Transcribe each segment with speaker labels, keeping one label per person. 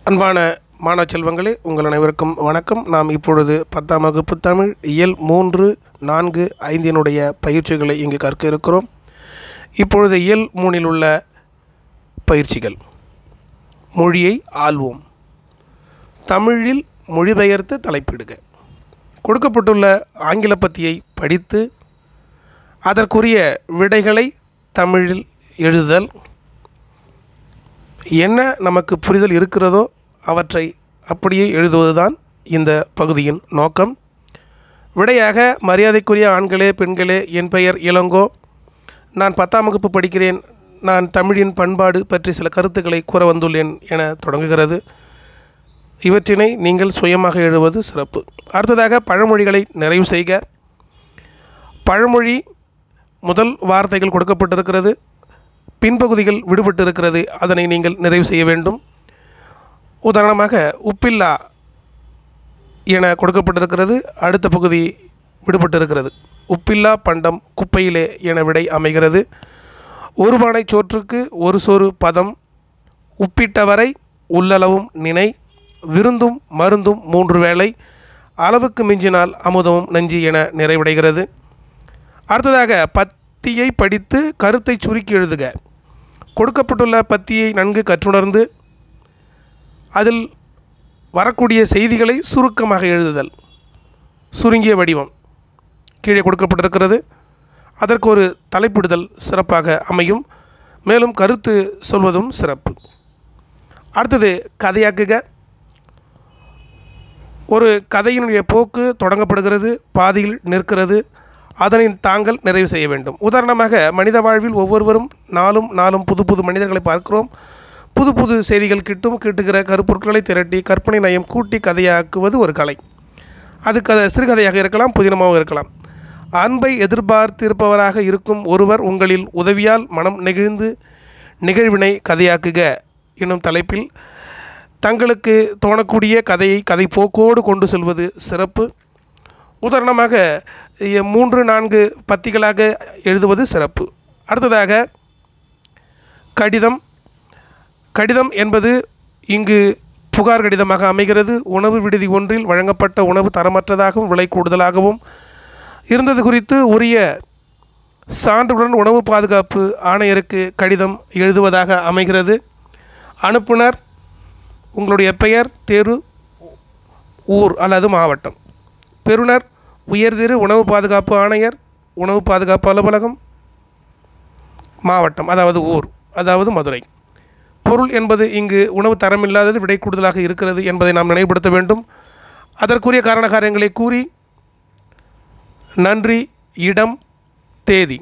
Speaker 1: அன்பான மாணவ செல்வங்களே உங்கள் அனைவருக்கும் வணக்கம் நாம் இப்பொழுது பத்தாம் வகுப்பு தமிழ் இயல் மூன்று நான்கு ஐந்தினுடைய பயிற்சிகளை இங்கு கற்க இருக்கிறோம் இப்பொழுது இயல் மூணில் உள்ள பயிற்சிகள் மொழியை ஆள்வோம் தமிழில் மொழிபெயர்த்து தலைப்பிடுக கொடுக்கப்பட்டுள்ள ஆங்கில பத்தியை படித்து அதற்குரிய விடைகளை தமிழில் எழுதுதல் என்ன நமக்கு புரிதல் இருக்கிறதோ அவற்றை அப்படியே எழுதுவதுதான் இந்த பகுதியின் நோக்கம் விடையாக மரியாதைக்குரிய ஆண்களே பெண்களே என் பெயர் இளங்கோ நான் பத்தாம் வகுப்பு படிக்கிறேன் நான் தமிழின் பண்பாடு பற்றி சில கருத்துக்களை கூற வந்துள்ளேன் என தொடங்குகிறது இவற்றினை நீங்கள் சுயமாக எழுதுவது சிறப்பு அடுத்ததாக பழமொழிகளை நிறைவு செய்க பழமொழி முதல் வார்த்தைகள் கொடுக்கப்பட்டிருக்கிறது பின்பகுதிகள் விடுபட்டு இருக்கிறது அதனை நீங்கள் நிறைவு செய்ய வேண்டும் உதாரணமாக உப்பில்லா என கொடுக்கப்பட்டிருக்கிறது அடுத்த பகுதி விடுபட்டு இருக்கிறது உப்பில்லா பண்டம் குப்பையிலே என விடை அமைகிறது ஒரு பானை சோற்றுக்கு ஒரு சோறு பதம் உப்பிட்டவரை உள்ளளவும் நினை விருந்தும் மருந்தும் மூன்று வேளை அளவுக்கு மிஞ்சினால் அமுதமும் நஞ்சு என நிறைவடைகிறது அடுத்ததாக பத்தியை படித்து கருத்தை சுருக்கி எழுதுக கொடுக்கப்பட்டுள்ள பத்தியை நன்கு கற்றுணர்ந்து அதில் வரக்கூடிய செய்திகளை சுருக்கமாக எழுதுதல் சுருங்கிய வடிவம் கீழே கொடுக்கப்பட்டிருக்கிறது அதற்கு ஒரு தலைப்பிடுதல் சிறப்பாக அமையும் மேலும் கருத்து சொல்வதும் சிறப்பு அடுத்தது கதையாக்குக ஒரு கதையினுடைய போக்கு தொடங்கப்படுகிறது பாதியில் நிற்கிறது அதனை தாங்கள் நிறைவு செய்ய வேண்டும் உதாரணமாக மனித வாழ்வில் ஒவ்வொருவரும் நாளும் நாளும் புது புது மனிதர்களை பார்க்கிறோம் புது புது செய்திகள் கிட்டும் கிட்டுகிற கருப்பொருட்களை திரட்டி கற்பனை நயம் கூட்டி கதையாக்குவது ஒரு கலை அது க சிறுகதையாக இருக்கலாம் புதினமாகவும் இருக்கலாம் அன்பை எதிர்பார்த்திருப்பவராக இருக்கும் ஒருவர் உங்களில் உதவியால் மனம் நெகிழ்ந்து நிகழ்வினை கதையாக்குக என்னும் தலைப்பில் தங்களுக்கு தோணக்கூடிய கதையை கதை போக்கோடு கொண்டு செல்வது சிறப்பு உதாரணமாக இ- மூன்று நான்கு பத்திகளாக எழுதுவது சிறப்பு அடுத்ததாக கடிதம் கடிதம் என்பது இங்கு புகார் கடிதமாக அமைகிறது உணவு விடுதி ஒன்றில் வழங்கப்பட்ட உணவு தரமற்றதாகவும் விலை கூடுதலாகவும் இருந்தது குறித்து உரிய சான்றுடன் உணவு பாதுகாப்பு ஆணையருக்கு கடிதம் எழுதுவதாக அமைகிறது அனுப்புனர் உங்களுடைய பெயர் தெரு ஊர் அல்லது மாவட்டம் பெறுநர் உயர்திரு உணவு பாதுகாப்பு ஆணையர் உணவு பாதுகாப்பு அலுவலகம் மாவட்டம் அதாவது ஊர் அதாவது மதுரை பொருள் என்பது இங்கு உணவு தரமில்லாதது விடை கூடுதலாக இருக்கிறது என்பதை நாம் நினைவுபடுத்த வேண்டும் அதற்குரிய காரண காரியங்களை கூறி நன்றி இடம் தேதி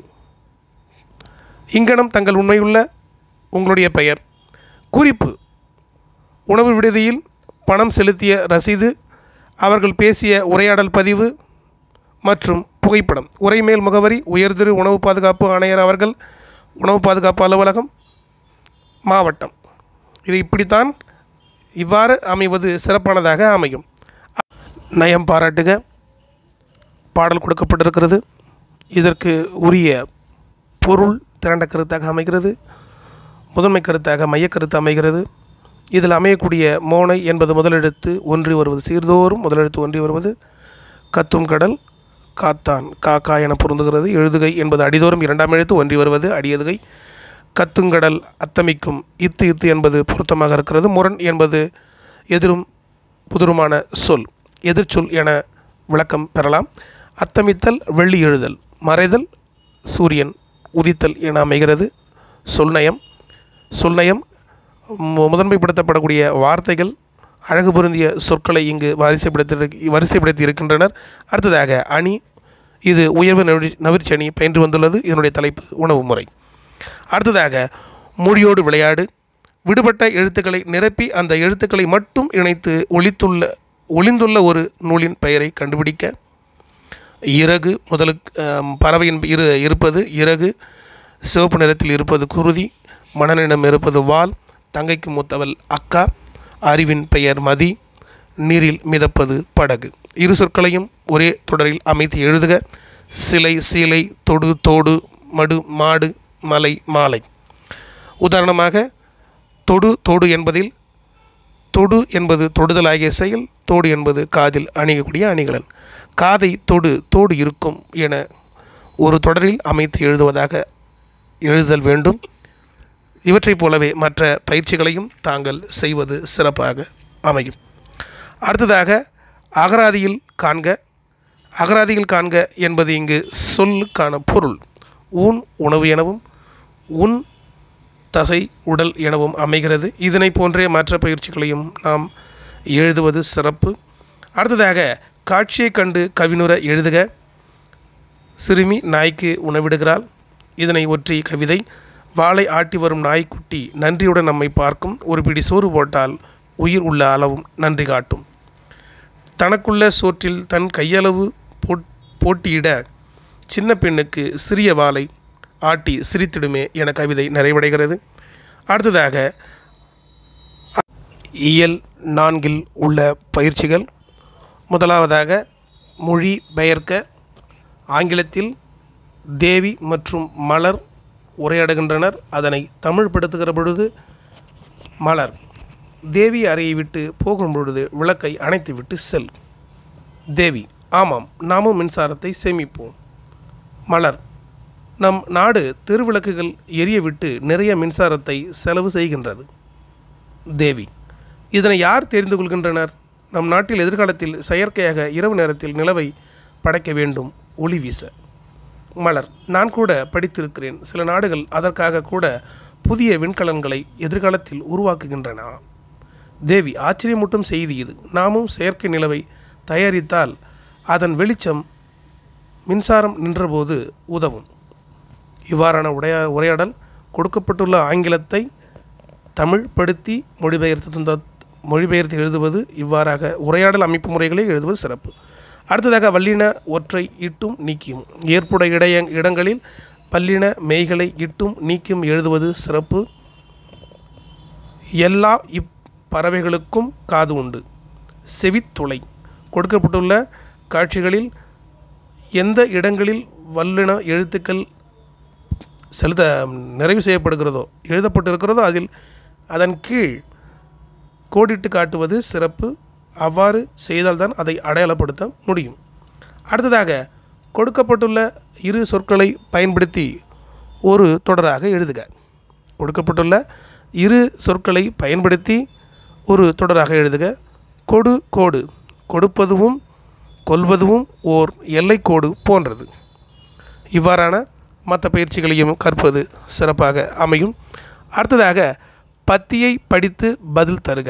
Speaker 1: இங்கனம் தங்கள் உண்மையுள்ள உங்களுடைய பெயர் குறிப்பு உணவு விடுதியில் பணம் செலுத்திய ரசீது அவர்கள் பேசிய உரையாடல் பதிவு மற்றும் புகைப்படம் உரைமேல் முகவரி உயர்திரு உணவு பாதுகாப்பு ஆணையர் அவர்கள் உணவு பாதுகாப்பு அலுவலகம் மாவட்டம் இது இப்படித்தான் இவ்வாறு அமைவது சிறப்பானதாக அமையும் நயம் பாராட்டுக பாடல் கொடுக்கப்பட்டிருக்கிறது இதற்கு உரிய பொருள் திரண்ட கருத்தாக அமைகிறது முதன்மை கருத்தாக மையக்கருத்து அமைகிறது இதில் அமையக்கூடிய மோனை என்பது முதலெழுத்து ஒன்றி வருவது சீர்தோறும் முதலெழுத்து ஒன்றி வருவது கத்தும் கடல் காத்தான் காக்கா என பொருந்துகிறது எழுதுகை என்பது அடிதோறும் இரண்டாம் எழுத்து ஒன்றி வருவது அடியதுகை கத்துங்கடல் அத்தமிக்கும் இத்து இத்து என்பது பொருத்தமாக இருக்கிறது முரண் என்பது எதிரும் புதிருமான சொல் எதிர்ச்சொல் என விளக்கம் பெறலாம் அத்தமித்தல் வெள்ளி எழுதல் மறைதல் சூரியன் உதித்தல் என அமைகிறது சொல்நயம் சொல்நயம் மு- முதன்மைப்படுத்தப்படக்கூடிய வார்த்தைகள் அழகு பொருந்திய சொற்களை இங்கு வரிசைப்படுத்தி வரிசைப்படுத்தி இருக்கின்றனர் அடுத்ததாக அணி இது உயர்வு நவிர் நவிர்ச்சி அணி பயின்று வந்துள்ளது இதனுடைய தலைப்பு உணவு முறை அடுத்ததாக மொழியோடு விளையாடு விடுபட்ட எழுத்துக்களை நிரப்பி அந்த எழுத்துக்களை மட்டும் இணைத்து ஒளித்துள்ள ஒளிந்துள்ள ஒரு நூலின் பெயரை கண்டுபிடிக்க இறகு முதலுக்கு ஆம், பறவையின் இரு இருப்பது இறகு சிவப்பு நிறத்தில் இருப்பது குருதி மணனிடம் இருப்பது வால் தங்கைக்கு மூத்தவள் அக்கா அறிவின் பெயர் மதி நீரில் மிதப்பது படகு இரு சொற்களையும் ஒரே தொடரில் அமைத்து எழுதுக சிலை சீலை தொடு தோடு மடு மாடு மலை மாலை உதாரணமாக தொடு தொடு என்பதில் தொடு என்பது தொடுதலாகிய செயல் தோடு என்பது காதில் அணியக்கூடிய அணிகலன் காதை தொடு தோடு இருக்கும் என ஒரு தொடரில் அமைத்து எழுதுவதாக எழுதுதல் வேண்டும் இவற்றைப் போலவே மற்ற பயிற்சிகளையும் தாங்கள் செய்வது சிறப்பாக அமையும் அடுத்ததாக அகராதியில் காண்க அகராதியில் காண்க என்பது இங்கு சொல்லுக்கான பொருள் ஊன் உணவு எனவும் உன் தசை உடல் எனவும் அமைகிறது இதனை போன்றே மற்ற பயிற்சிகளையும் நாம் எழுதுவது சிறப்பு அடுத்ததாக காட்சியை கண்டு கவினுர எழுதுக சிறுமி நாய்க்கு உணவிடுகிறாள் இதனை ஒற்றி கவிதை வாளை ஆட்டி வரும் நாய்க்குட்டி நன்றியுடன் நம்மை பார்க்கும் ஒரு பிடி சோறு போட்டால் உயிர் உள்ள அளவும் நன்றி காட்டும் தனக்குள்ள சோற்றில் தன் கையளவு போட் போட்டியிட சின்ன பெண்ணுக்கு சிறிய வாளை ஆட்டி சிரித்திடுமே என கவிதை நிறைவடைகிறது அடுத்ததாக இயல் நான்கில் உள்ள பயிற்சிகள் முதலாவதாக மொழி பெயர்க்க ஆங்கிலத்தில் தேவி மற்றும் மலர் உரையாடுகின்றனர் அதனை தமிழ்படுத்துகிற பொழுது மலர் தேவி அறையை விட்டு போகும் பொழுது விளக்கை அணைத்துவிட்டு செல் தேவி ஆமாம் நாமும் மின்சாரத்தை சேமிப்போம் மலர் நம் நாடு தெருவிளக்குகள் எரிய விட்டு நிறைய மின்சாரத்தை செலவு செய்கின்றது தேவி இதனை யார் தெரிந்து கொள்கின்றனர் நம் நாட்டில் எதிர்காலத்தில் செயற்கையாக இரவு நேரத்தில் நிலவை படைக்க வேண்டும் ஒளி வீச மலர் நான் கூட படித்திருக்கிறேன் சில நாடுகள் அதற்காக கூட புதிய விண்கலன்களை எதிர்காலத்தில் உருவாக்குகின்றன தேவி ஆச்சரியமூட்டும் செய்தி இது நாமும் செயற்கை நிலவை தயாரித்தால் அதன் வெளிச்சம் மின்சாரம் நின்றபோது உதவும் இவ்வாறான உடைய உரையாடல் கொடுக்கப்பட்டுள்ள ஆங்கிலத்தை தமிழ்படுத்தி மொழிபெயர்த்து தந்த மொழிபெயர்த்து எழுதுவது இவ்வாறாக உரையாடல் அமைப்பு முறைகளை எழுதுவது சிறப்பு அடுத்ததாக வல்லின ஒற்றை இட்டும் நீக்கியும் ஏற்புடைய இடைய இடங்களில் பல்லின மெய்களை இட்டும் நீக்கியும் எழுதுவது சிறப்பு எல்லா இப்பறவைகளுக்கும் காது உண்டு செவித்துளை கொடுக்கப்பட்டுள்ள காட்சிகளில் எந்த இடங்களில் வல்லின எழுத்துக்கள் செலுத்த நிறைவு செய்யப்படுகிறதோ எழுதப்பட்டிருக்கிறதோ அதில் அதன் கீழ் கோடிட்டு காட்டுவது சிறப்பு அவ்வாறு செய்தால்தான் அதை அடையாளப்படுத்த முடியும் அடுத்ததாக கொடுக்கப்பட்டுள்ள இரு சொற்களை பயன்படுத்தி ஒரு தொடராக எழுதுக கொடுக்கப்பட்டுள்ள இரு சொற்களை பயன்படுத்தி ஒரு தொடராக எழுதுக கொடு கோடு கொடுப்பதுவும் கொல்வதுவும் ஓர் எல்லைக்கோடு போன்றது இவ்வாறான மற்ற பயிற்சிகளையும் கற்பது சிறப்பாக அமையும் அடுத்ததாக பத்தியை படித்து பதில் தருக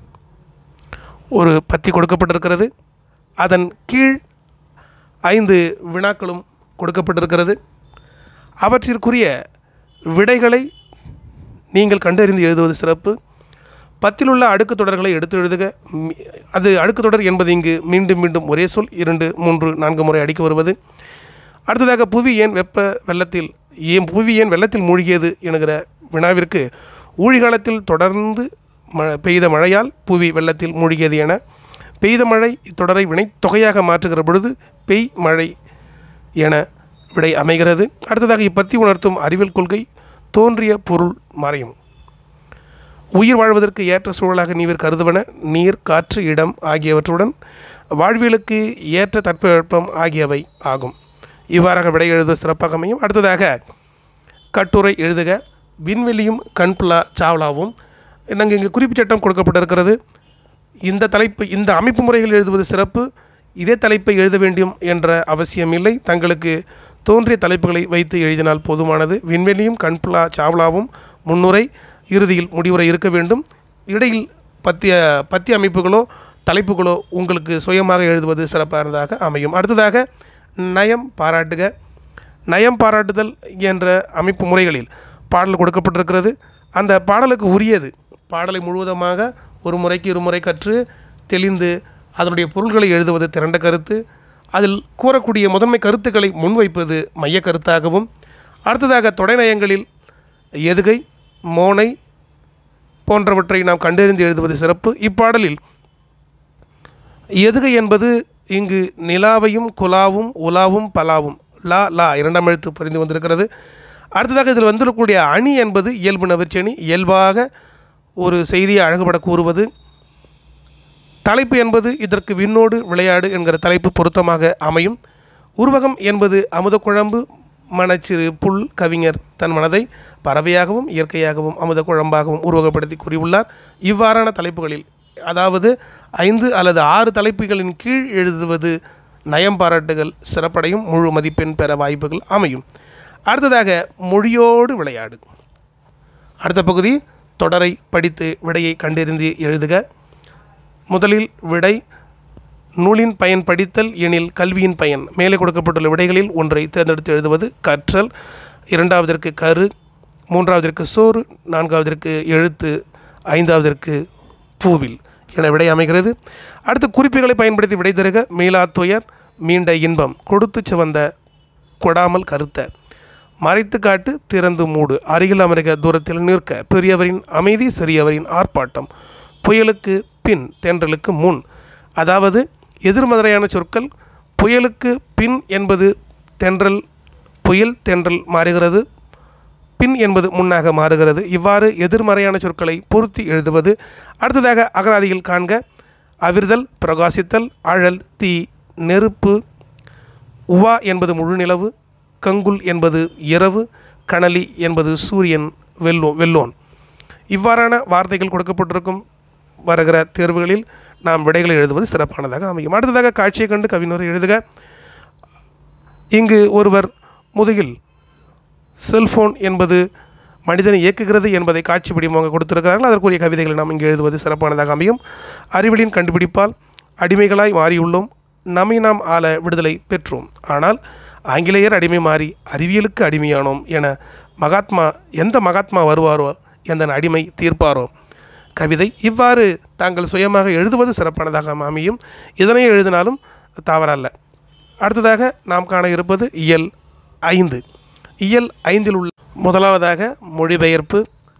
Speaker 1: ஒரு பத்தி கொடுக்கப்பட்டிருக்கிறது அதன் கீழ் ஐந்து வினாக்களும் கொடுக்கப்பட்டிருக்கிறது அவற்றிற்குரிய விடைகளை நீங்கள் கண்டறிந்து எழுதுவது சிறப்பு பத்தில் உள்ள அடுக்கு தொடர்களை எடுத்து எழுதுக மி- அது அடுக்கு தொடர் என்பது இங்கு மீண்டும் மீண்டும் ஒரே சொல் இரண்டு மூன்று நான்கு முறை அடிக்க வருவது அடுத்ததாக புவி ஏன் வெப்ப வெள்ளத்தில் ஏன் புவி ஏன் வெள்ளத்தில் மூழ்கியது என்கிற வினாவிற்கு ஊழிகாலத்தில் தொடர்ந்து ம பெய்த மழையால் புவி வெள்ளத்தில் மூழ்கியது என பெய்த மழை இத்தொடரை வினைத்தொகையாக மாற்றுகிற பொழுது பெய் மழை என விடை அமைகிறது அடுத்ததாக இப்பத்தி உணர்த்தும் அறிவியல் கொள்கை தோன்றிய பொருள் மறையும் உயிர் வாழ்வதற்கு ஏற்ற சூழலாக நீர் கருதுவன நீர் காற்று இடம் ஆகியவற்றுடன் வாழ்வியலுக்கு ஏற்ற தட்பவெப்பம் ஆகியவை ஆகும் இவ்வாறாக விடை எழுத சிறப்பாக அமையும் அடுத்ததாக கட்டுரை எழுதுக விண்வெளியும் கண்புலா சாவ்லாவும் நாங்கள் இங்கே குறிப்பு சட்டம் கொடுக்கப்பட்டிருக்கிறது இந்த தலைப்பு இந்த அமைப்பு முறைகள் எழுதுவது சிறப்பு இதே தலைப்பை எழுத வேண்டும் என்ற அவசியம் இல்லை தங்களுக்கு தோன்றிய தலைப்புகளை வைத்து எழுதினால் போதுமானது விண்வெளியும் கண்புலா சாவ்லாவும் முன்னுரை இறுதியில் முடிவுரை இருக்க வேண்டும் இடையில் பத்திய பத்திய அமைப்புகளோ தலைப்புகளோ உங்களுக்கு சுயமாக எழுதுவது சிறப்பானதாக அமையும் அடுத்ததாக நயம் பாராட்டுக நயம் பாராட்டுதல் என்ற அமைப்பு முறைகளில் பாடல் கொடுக்கப்பட்டிருக்கிறது அந்த பாடலுக்கு உரியது பாடலை முழுவதுமாக ஒரு முறைக்கு இருமுறை கற்று தெளிந்து அதனுடைய பொருள்களை எழுதுவது திரண்ட கருத்து அதில் கூறக்கூடிய முதன்மை கருத்துக்களை முன்வைப்பது மைய கருத்தாகவும் அடுத்ததாக தொடைநயங்களில் எதுகை மோனை போன்றவற்றை நாம் கண்டறிந்து எழுதுவது சிறப்பு இப்பாடலில் எதுகை என்பது இங்கு நிலாவையும் குலாவும் உலாவும் பலாவும் லா லா இரண்டாம் எழுத்து புரிந்து வந்திருக்கிறது அடுத்ததாக இதில் வந்துள்ளக்கூடிய அணி என்பது இயல்பு நவிர்ச்சணி இயல்பாக ஒரு செய்தியை அழகுபட கூறுவது தலைப்பு என்பது இதற்கு விண்ணோடு விளையாடு என்கிற தலைப்பு பொருத்தமாக அமையும் உருவகம் என்பது அமுதக்குழம்பு மனச்சிறு புல் கவிஞர் தன் மனதை பறவையாகவும் இயற்கையாகவும் அமுத குழம்பாகவும் உருவகப்படுத்தி கூறியுள்ளார் இவ்வாறான தலைப்புகளில் அதாவது ஐந்து அல்லது ஆறு தலைப்புகளின் கீழ் எழுதுவது நயம் பாராட்டுகள் சிறப்படையும் முழு மதிப்பெண் பெற வாய்ப்புகள் அமையும் அடுத்ததாக மொழியோடு விளையாடு அடுத்த பகுதி தொடரை படித்து விடையை கண்டறிந்து எழுதுக முதலில் விடை நூலின் பயன் படித்தல் எனில் கல்வியின் பயன் மேலே கொடுக்கப்பட்டுள்ள விடைகளில் ஒன்றை தேர்ந்தெடுத்து எழுதுவது கற்றல் இரண்டாவதற்கு கரு மூன்றாவதற்கு சோறு நான்காவதற்கு எழுத்து ஐந்தாவதற்கு பூவில் என விடை அமைகிறது அடுத்து குறிப்புகளை பயன்படுத்தி விடை தருக மீளா துயர் மீண்ட இன்பம் கொடுத்து சிவந்த கொடாமல் கருத்த மறைத்து காட்டு திறந்து மூடு அருகில் அமருக தூரத்தில் நிற்க பெரியவரின் அமைதி சிறியவரின் ஆர்ப்பாட்டம் புயலுக்கு பின் தென்றலுக்கு முன் அதாவது எதிர்மறையான சொற்கள் புயலுக்கு பின் என்பது தென்றல் புயல் தென்றல் மாறுகிறது பின் என்பது முன்னாக மாறுகிறது இவ்வாறு எதிர்மறையான சொற்களை பொருத்தி எழுதுவது அடுத்ததாக அகராதியில் காண்க அவிர்தல் பிரகாசித்தல் அழல் தீ நெருப்பு உவா என்பது முழு நிலவு கங்குல் என்பது இரவு கனலி என்பது சூரியன் வெல்லோ வெல்லோன் இவ்வாறான வார்த்தைகள் கொடுக்கப்பட்டிருக்கும் வருகிற தேர்வுகளில் நாம் விடைகளை எழுதுவது சிறப்பானதாக அமையும் அடுத்ததாக காட்சியை கண்டு கவிஞர் எழுதுக இங்கு ஒருவர் முதுகில் செல்போன் என்பது மனிதனை இயக்குகிறது என்பதை காட்சி படிமமாக கொடுத்திருக்கிறார்கள் அதற்குரிய கவிதைகளை நாம் இங்கு எழுதுவது சிறப்பானதாக அமையும் அறிவியலின் கண்டுபிடிப்பால் அடிமைகளாய் மாறியுள்ளோம் நம்மை நாம் ஆள விடுதலை பெற்றோம் ஆனால் ஆங்கிலேயர் அடிமை மாறி அறிவியலுக்கு அடிமையானோம் என மகாத்மா எந்த மகாத்மா வருவாரோ எந்த அடிமை தீர்ப்பாரோ கவிதை இவ்வாறு தாங்கள் சுயமாக எழுதுவது சிறப்பானதாக அமையும் இதனை எழுதினாலும் தவறல்ல அடுத்ததாக நாம் காண இருப்பது இயல் ஐந்து இயல் ஐந்தில் உள்ள முதலாவதாக மொழிபெயர்ப்பு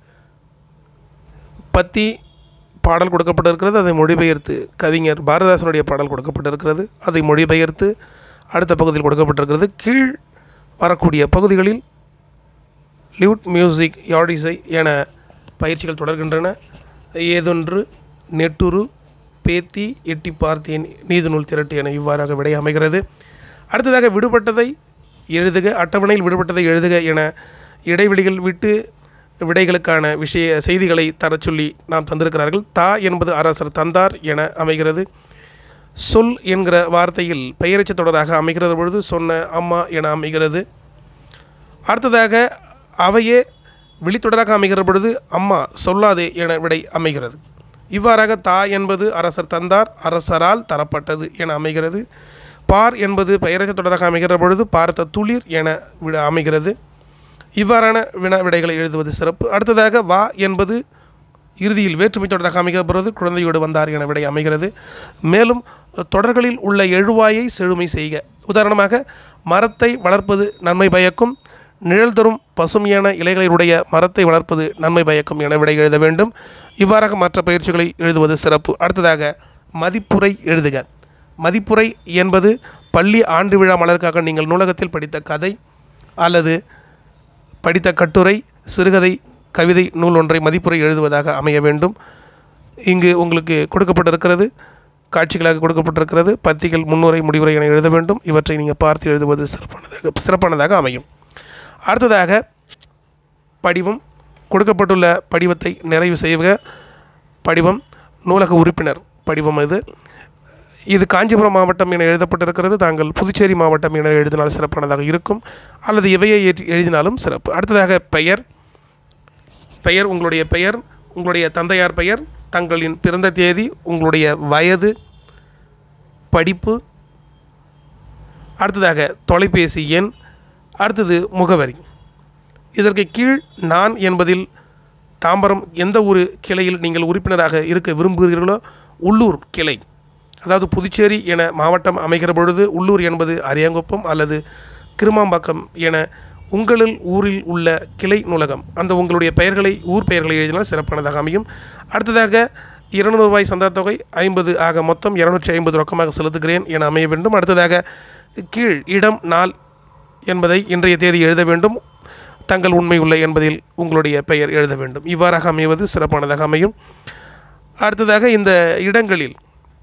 Speaker 1: பத்தி பாடல் கொடுக்கப்பட்டிருக்கிறது அதை மொழிபெயர்த்து கவிஞர் பாரதிதாசனுடைய பாடல் கொடுக்கப்பட்டிருக்கிறது அதை மொழிபெயர்த்து அடுத்த பகுதியில் கொடுக்கப்பட்டிருக்கிறது கீழ் வரக்கூடிய பகுதிகளில் லியூட் மியூசிக் யாடிசை என பயிற்சிகள் தொடர்கின்றன ஏதொன்று நெட்டுரு பேத்தி எட்டி பார்த்தேன் நீதிநூல் திரட்டு என இவ்வாறாக விடை அமைகிறது அடுத்ததாக விடுபட்டதை எழுதுக அட்டவணையில் விடுபட்டதை எழுதுக என இடைவெளிகள் விட்டு விடைகளுக்கான விஷய செய்திகளை தரச் சொல்லி நாம் தந்திருக்கிறார்கள் தா என்பது அரசர் தந்தார் என அமைகிறது சொல் என்கிற வார்த்தையில் பெயரச்ச தொடராக அமைகிறது பொழுது சொன்ன அம்மா என அமைகிறது அடுத்ததாக அவையே விழித்தொடராக அமைகிற பொழுது அம்மா சொல்லாதே என விடை அமைகிறது இவ்வாறாக தா என்பது அரசர் தந்தார் அரசரால் தரப்பட்டது என அமைகிறது பார் என்பது பெயரச்ச தொடராக அமைகிற பொழுது பார்த்த துளிர் என விட அமைகிறது இவ்வாறான வினா விடைகளை எழுதுவது சிறப்பு அடுத்ததாக வா என்பது இறுதியில் வேற்றுமை தொடராக அமைகிற பொழுது குழந்தையோடு வந்தார் என விடை அமைகிறது மேலும் தொடர்களில் உள்ள எழுவாயை செழுமை செய்க உதாரணமாக மரத்தை வளர்ப்பது நன்மை பயக்கும் நிழல் தரும் பசுமையான இலைகளுடைய மரத்தை வளர்ப்பது நன்மை பயக்கும் என விடை எழுத வேண்டும் இவ்வாறாக மற்ற பயிற்சிகளை எழுதுவது சிறப்பு அடுத்ததாக மதிப்புரை எழுதுக மதிப்புரை என்பது பள்ளி ஆண்டு விழா மலருக்காக நீங்கள் நூலகத்தில் படித்த கதை அல்லது படித்த கட்டுரை சிறுகதை கவிதை நூல் ஒன்றை மதிப்புரை எழுதுவதாக அமைய வேண்டும் இங்கு உங்களுக்கு கொடுக்கப்பட்டிருக்கிறது காட்சிகளாக கொடுக்கப்பட்டிருக்கிறது பத்திகள் முன்னுரை முடிவுரை என எழுத வேண்டும் இவற்றை நீங்கள் பார்த்து எழுதுவது சிறப்பானதாக சிறப்பானதாக அமையும் அடுத்ததாக படிவம் கொடுக்கப்பட்டுள்ள படிவத்தை நிறைவு செய்க படிவம் நூலக உறுப்பினர் படிவம் இது இது காஞ்சிபுரம் மாவட்டம் என எழுதப்பட்டிருக்கிறது தாங்கள் புதுச்சேரி மாவட்டம் என எழுதினால் சிறப்பானதாக இருக்கும் அல்லது இவையை ஏற்றி எழுதினாலும் சிறப்பு அடுத்ததாக பெயர் பெயர் உங்களுடைய பெயர் உங்களுடைய தந்தையார் பெயர் தங்களின் பிறந்த தேதி உங்களுடைய வயது படிப்பு அடுத்ததாக தொலைபேசி எண் அடுத்தது முகவரி இதற்கு கீழ் நான் என்பதில் தாம்பரம் எந்த ஒரு கிளையில் நீங்கள் உறுப்பினராக இருக்க விரும்புகிறீர்களோ உள்ளூர் கிளை அதாவது புதுச்சேரி என மாவட்டம் அமைகிற பொழுது உள்ளூர் என்பது அரியாங்குப்பம் அல்லது கிருமாம்பாக்கம் என உங்களில் ஊரில் உள்ள கிளை நூலகம் அந்த உங்களுடைய பெயர்களை ஊர் பெயர்களை எழுதினால் சிறப்பானதாக அமையும் அடுத்ததாக இருநூறு ரூபாய் சந்தா தொகை ஐம்பது ஆக மொத்தம் இரநூற்றி ஐம்பது ரொக்கமாக செலுத்துகிறேன் என அமைய வேண்டும் அடுத்ததாக கீழ் இடம் நாள் என்பதை இன்றைய தேதி எழுத வேண்டும் தங்கள் உண்மை உள்ள என்பதில் உங்களுடைய பெயர் எழுத வேண்டும் இவ்வாறாக அமைவது சிறப்பானதாக அமையும் அடுத்ததாக இந்த இடங்களில்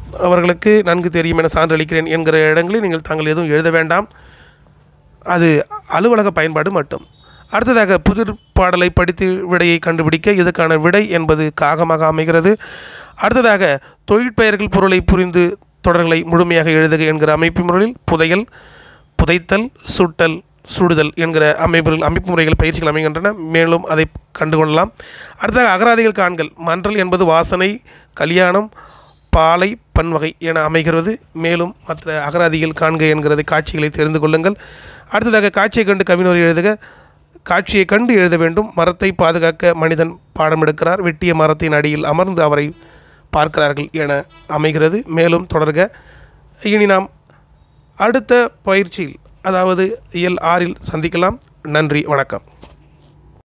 Speaker 1: அவர்களுக்கு நன்கு தெரியும் என சான்றளிக்கிறேன் என்கிற இடங்களில் நீங்கள் தாங்கள் எதுவும் எழுத வேண்டாம் அது அலுவலக பயன்பாடு மட்டும் அடுத்ததாக புதிர் பாடலை படித்து விடையை கண்டுபிடிக்க இதற்கான விடை என்பது காகமாக அமைகிறது அடுத்ததாக தொழிற்பெயர்கள் பொருளை புரிந்து தொடர்களை முழுமையாக எழுதுக என்கிற அமைப்பு முறையில் புதையல் புதைத்தல் சுட்டல் சுடுதல் என்கிற அமைப்பு அமைப்பு முறைகள் பயிற்சிகள் அமைகின்றன மேலும் அதை கண்டுகொள்ளலாம் அடுத்ததாக அகராதிகள் காண்கள் மன்றல் என்பது வாசனை கல்யாணம் பாலை பன்வகை என அமைகிறது மேலும் மற்ற அகராதிகள் காண்க என்கிறது காட்சிகளை தெரிந்து கொள்ளுங்கள் அடுத்ததாக காட்சியை கண்டு கவிஞர் எழுதுக காட்சியை கண்டு எழுத வேண்டும் மரத்தை பாதுகாக்க மனிதன் பாடம் எடுக்கிறார் வெட்டிய மரத்தின் அடியில் அமர்ந்து அவரை பார்க்கிறார்கள் என அமைகிறது மேலும் தொடர்க இனி நாம் அடுத்த பயிற்சியில் அதாவது இயல் ஆறில் சந்திக்கலாம் நன்றி வணக்கம்